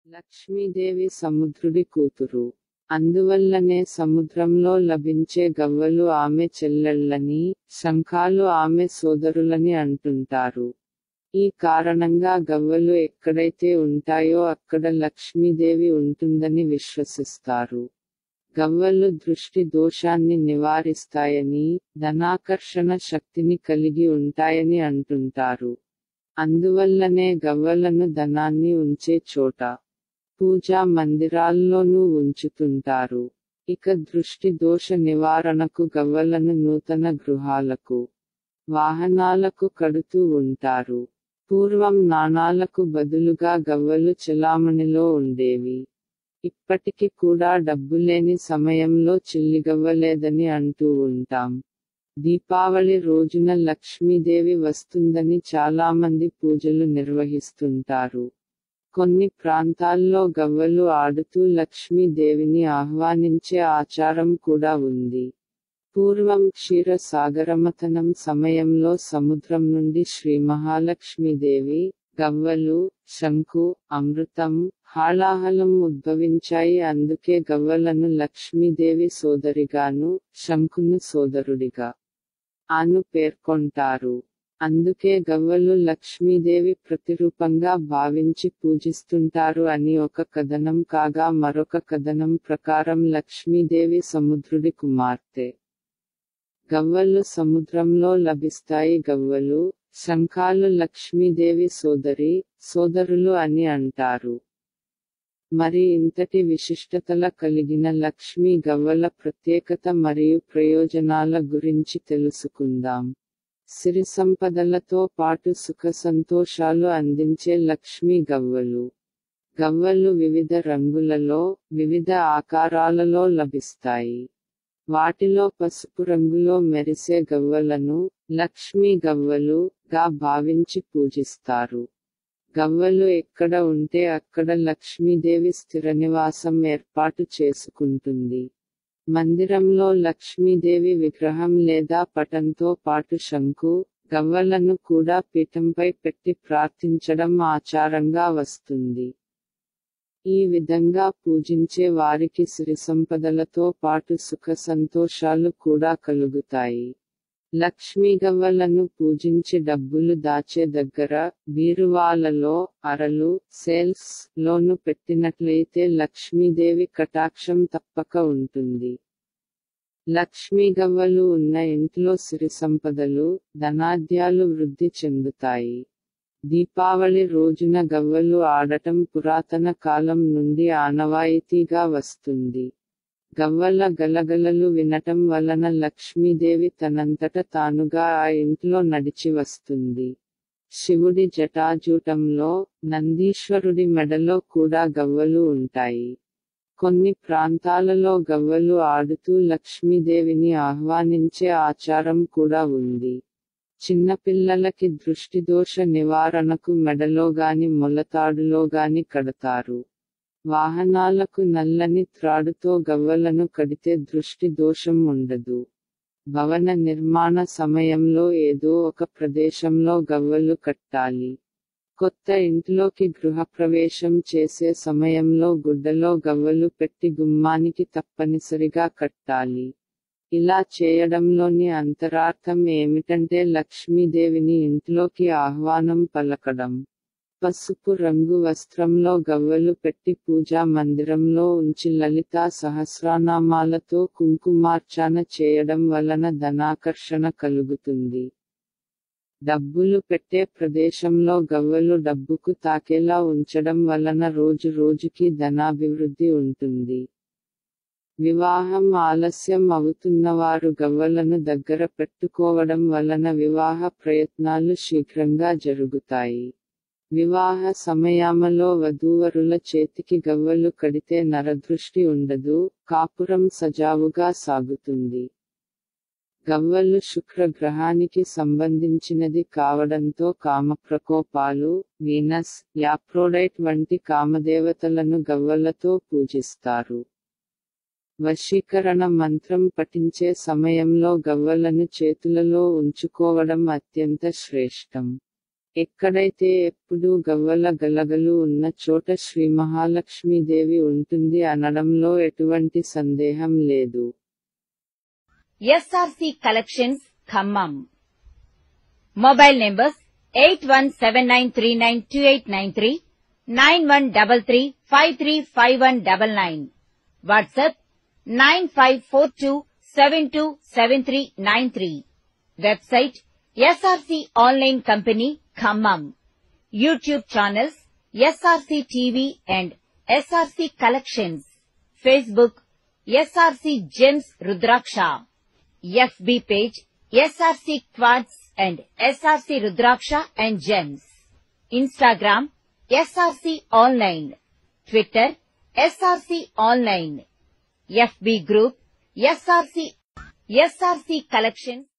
లక్ష్మీదేవి సముద్రుడి కూతురు అందువల్లనే సముద్రంలో లభించే గవ్వలు ఆమె చెల్లెళ్ళని శంఖాలు ఆమె సోదరులని అంటుంటారు ఈ కారణంగా గవ్వలు ఎక్కడైతే ఉంటాయో అక్కడ లక్ష్మీదేవి ఉంటుందని విశ్వసిస్తారు గవ్వలు దృష్టి దోషాన్ని నివారిస్తాయని ధనాకర్షణ శక్తిని కలిగి ఉంటాయని అంటుంటారు అందువల్లనే గవ్వలను ధనాన్ని ఉంచే చోట పూజా మందిరాల్లోనూ ఉంచుతుంటారు ఇక దృష్టి దోష నివారణకు గవ్వలను నూతన గృహాలకు వాహనాలకు కడుతూ ఉంటారు పూర్వం నాణాలకు బదులుగా గవ్వలు చెలామణిలో ఉండేవి ఇప్పటికి కూడా డబ్బులేని సమయంలో చిల్లిగవ్వలేదని అంటూ ఉంటాం దీపావళి రోజున లక్ష్మీదేవి వస్తుందని చాలామంది పూజలు నిర్వహిస్తుంటారు కొన్ని ప్రాంతాల్లో గవ్వలు ఆడుతూ లక్ష్మీదేవిని ఆహ్వానించే ఆచారం కూడా ఉంది పూర్వం క్షీర సాగరమథనం సమయంలో సముద్రం నుండి శ్రీ మహాలక్ష్మీదేవి గవ్వలు శంకు అమృతం హాళాహలం ఉద్భవించాయి అందుకే గవ్వలను లక్ష్మీదేవి సోదరిగాను శంకును సోదరుడిగా అను పేర్కొంటారు అందుకే గవ్వలు లక్ష్మీదేవి ప్రతిరూపంగా భావించి పూజిస్తుంటారు అని ఒక కథనం కాగా మరొక కథనం ప్రకారం లక్ష్మీదేవి సముద్రుడి కుమార్తె గవ్వలు సముద్రంలో లభిస్తాయి గవ్వలు శంఖాలు లక్ష్మీదేవి సోదరి సోదరులు అని అంటారు మరి ఇంతటి విశిష్టతల కలిగిన లక్ష్మీ గవ్వల ప్రత్యేకత మరియు ప్రయోజనాల గురించి తెలుసుకుందాం సిరి సంపదలతో పాటు సుఖ సంతోషాలు అందించే లక్ష్మీ గవ్వలు గవ్వలు వివిధ రంగులలో వివిధ ఆకారాలలో లభిస్తాయి వాటిలో పసుపు రంగులో మెరిసే గవ్వలను లక్ష్మీ గవ్వలు గా భావించి పూజిస్తారు గవ్వలు ఎక్కడ ఉంటే అక్కడ లక్ష్మీదేవి స్థిర నివాసం ఏర్పాటు చేసుకుంటుంది మందిరంలో లక్ష్మీదేవి విగ్రహం లేదా పటంతో పాటు శంకు గవ్వలను కూడా పీఠంపై పెట్టి ప్రార్థించడం ఆచారంగా వస్తుంది ఈ విధంగా పూజించే వారికి సిరి సంపదలతో పాటు సుఖ సంతోషాలు కూడా కలుగుతాయి లక్ష్మీ గవ్వలను పూజించి డబ్బులు దాచే దగ్గర బీరువాలలో అరలు సేల్స్ లోను పెట్టినట్లయితే లక్ష్మీదేవి కటాక్షం తప్పక ఉంటుంది లక్ష్మీ గవ్వలు ఉన్న ఇంట్లో సిరి సంపదలు ధనాద్యాలు వృద్ధి చెందుతాయి దీపావళి రోజున గవ్వలు ఆడటం పురాతన కాలం నుండి ఆనవాయితీగా వస్తుంది గవ్వల గలగలలు వినటం వలన లక్ష్మీదేవి తనంతట తానుగా ఆ ఇంట్లో నడిచి వస్తుంది శివుడి జటాజూటంలో నందీశ్వరుడి మెడలో కూడా గవ్వలు ఉంటాయి కొన్ని ప్రాంతాలలో గవ్వలు ఆడుతూ లక్ష్మీదేవిని ఆహ్వానించే ఆచారం కూడా ఉంది చిన్నపిల్లలకి దృష్టిదోష నివారణకు మెడలోగాని మొలతాడులోగాని కడతారు వాహనాలకు నల్లని త్రాడుతో గవ్వలను కడితే దృష్టి దోషం ఉండదు భవన నిర్మాణ సమయంలో ఏదో ఒక ప్రదేశంలో గవ్వలు కట్టాలి కొత్త ఇంట్లోకి గృహప్రవేశం చేసే సమయంలో గుడ్డలో గవ్వలు పెట్టి గుమ్మానికి తప్పనిసరిగా కట్టాలి ఇలా చేయడంలోని అంతరార్థం ఏమిటంటే లక్ష్మీదేవిని ఇంట్లోకి ఆహ్వానం పలకడం పసుపు రంగు వస్త్రంలో గవ్వలు పెట్టి పూజా మందిరంలో ఉంచి లలితా సహస్రనామాలతో కుంకుమార్చన చేయడం వలన ధనాకర్షణ కలుగుతుంది డబ్బులు పెట్టే ప్రదేశంలో గవ్వలు డబ్బుకు తాకేలా ఉంచడం వలన రోజు రోజుకి ధనాభివృద్ధి ఉంటుంది వివాహం ఆలస్యం అవుతున్నవారు గవ్వలను దగ్గర పెట్టుకోవడం వలన వివాహ ప్రయత్నాలు శీఘ్రంగా జరుగుతాయి వివాహ సమయామలో వధూవరుల చేతికి గవ్వలు కడితే నరదృష్టి ఉండదు కాపురం సజావుగా సాగుతుంది గవ్వలు శుక్ర గ్రహానికి సంబంధించినది కావడంతో కామప్రకోపాలు వీనస్ యాప్రోడైట్ వంటి కామదేవతలను గవ్వలతో పూజిస్తారు వశీకరణ మంత్రం పఠించే సమయంలో గవ్వలను చేతులలో ఉంచుకోవడం అత్యంత శ్రేష్టం ఎక్కడైతే ఎప్పుడూ గవ్వల గలగలు ఉన్న చోట శ్రీ మహాలక్ష్మీదేవి ఉంటుంది అనడంలో ఎటువంటి సందేహం లేదు SRC collections Khammam mobile numbers eight one seven nine three nine two eight nine three nine one double three five three five one double nine WhatsApp nine five four two seven two seven three nine three website SRC online company Khammam YouTube channels SRC TV and SRC collections Facebook SRC gems rudraksha FB page SRC Quartz and SRC Rudraksha and Gems. Instagram SRC Online. Twitter SRC Online. FB Group SRC SRC Collections